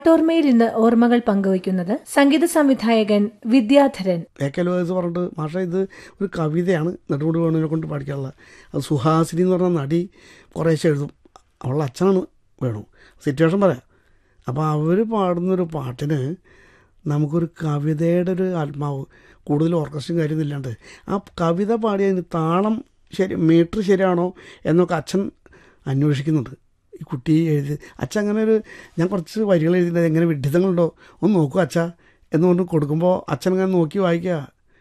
ടോർമയിൽ ഇന്ന് ഓർമ്മകൾ പങ്കുവയ്ക്കുന്നത് സംഗീത സംവിധായകൻ വിദ്യാധരൻ എ കെ ലോയസ് പറഞ്ഞിട്ട് മാഷ ഇത് ഒരു കവിതയാണ് നെടുമുടി വേണുവിനെ കൊണ്ട് പഠിക്കാനുള്ളത് അത് സുഹാസിനി എന്ന് പറഞ്ഞ നടി കുറേശ്ശെ എഴുതും അവളുടെ അച്ഛനാണ് വേണു സിറ്റുവേഷൻ പറയാം അപ്പോൾ അവർ പാടുന്നൊരു പാട്ടിന് നമുക്കൊരു കവിതയുടെ ഒരു ആത്മാവ് കൂടുതൽ ഓർക്കസ്ട്രയും കാര്യമൊന്നും ഇല്ലാണ്ട് ആ കവിത പാടിയതിന് താളം ശരി മീറ്റർ ശരിയാണോ എന്നൊക്കെ അച്ഛൻ അന്വേഷിക്കുന്നുണ്ട് ഈ കുട്ടി എഴുതി അച്ഛൻ അങ്ങനെ ഒരു ഞാൻ കുറച്ച് വരികൾ എഴുതിയിട്ടുണ്ട് എങ്ങനെ വിഡ്ഢിതങ്ങളുണ്ടോ ഒന്ന് നോക്കൂ അച്ഛ എന്ന് കൊണ്ട് കൊടുക്കുമ്പോൾ അച്ഛൻ അങ്ങനെ നോക്കി വായിക്കുക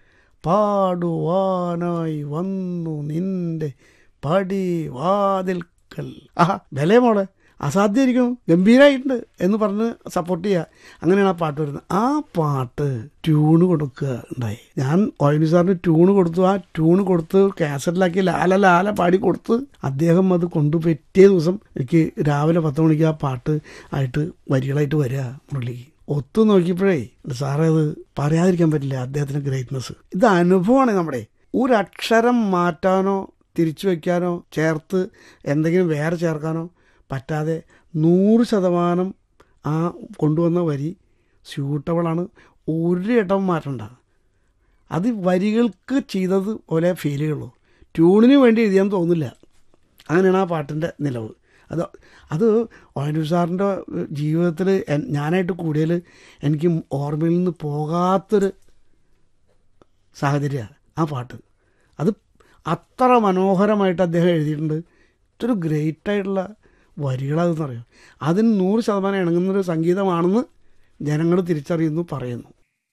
പാടുവാനായി വന്നു നിന്റെ പടി വാതിൽക്കൽ ആഹാ വില മോളെ അസാധ്യമായിരിക്കും ഗംഭീരമായിട്ടുണ്ട് എന്ന് പറഞ്ഞ് സപ്പോർട്ട് ചെയ്യുക അങ്ങനെയാണ് ആ പാട്ട് വരുന്നത് ആ പാട്ട് ട്യൂണ് കൊടുക്കുക ഉണ്ടായി ഞാൻ ഓയിനി സാറിന് ട്യൂണ് കൊടുത്തു ആ ട്യൂണ് കൊടുത്ത് കാസറ്റിലാക്കി ലാല ലാല പാടി കൊടുത്ത് അദ്ദേഹം അത് കൊണ്ടു പറ്റിയ ദിവസം എനിക്ക് രാവിലെ പത്ത് മണിക്ക് ആ പാട്ട് ആയിട്ട് വരികളായിട്ട് വരിക മുരളിക്ക് ഒത്തു നോക്കിയപ്പോഴേ സാറേ അത് പറയാതിരിക്കാൻ പറ്റില്ല അദ്ദേഹത്തിൻ്റെ ഗ്രേറ്റ്നസ് ഇത് അനുഭവമാണ് നമ്മുടെ ഒരു അക്ഷരം മാറ്റാനോ തിരിച്ചു വയ്ക്കാനോ ചേർത്ത് എന്തെങ്കിലും വേറെ ചേർക്കാനോ പറ്റാതെ നൂറ് ശതമാനം ആ കൊണ്ടുവന്ന വരി സ്യൂട്ടബിളാണ് ഒരു ഇടം മാറ്റണ്ട അത് വരികൾക്ക് ചെയ്തത് പോലെ ഫീൽ ചെയ്യുള്ളൂ ട്യൂണിന് വേണ്ടി എഴുതിയാന്ന് തോന്നില്ല അങ്ങനെയാണ് ആ പാട്ടിൻ്റെ നിലവ് അത് അത് ഓയനു സാറിൻ്റെ ജീവിതത്തിൽ ഞാനായിട്ട് കൂടിയാൽ എനിക്ക് ഓർമ്മയിൽ നിന്ന് പോകാത്തൊരു സാഹചര്യമാണ് ആ പാട്ട് അത് അത്ര മനോഹരമായിട്ട് അദ്ദേഹം എഴുതിയിട്ടുണ്ട് ഇതൊരു ഗ്രേറ്റ് ആയിട്ടുള്ള വരികളതെന്ന് പറയും അതിന് നൂറ് ശതമാനം ഇണങ്ങുന്നൊരു സംഗീതമാണെന്ന് ജനങ്ങൾ തിരിച്ചറിയുന്നു പറയുന്നു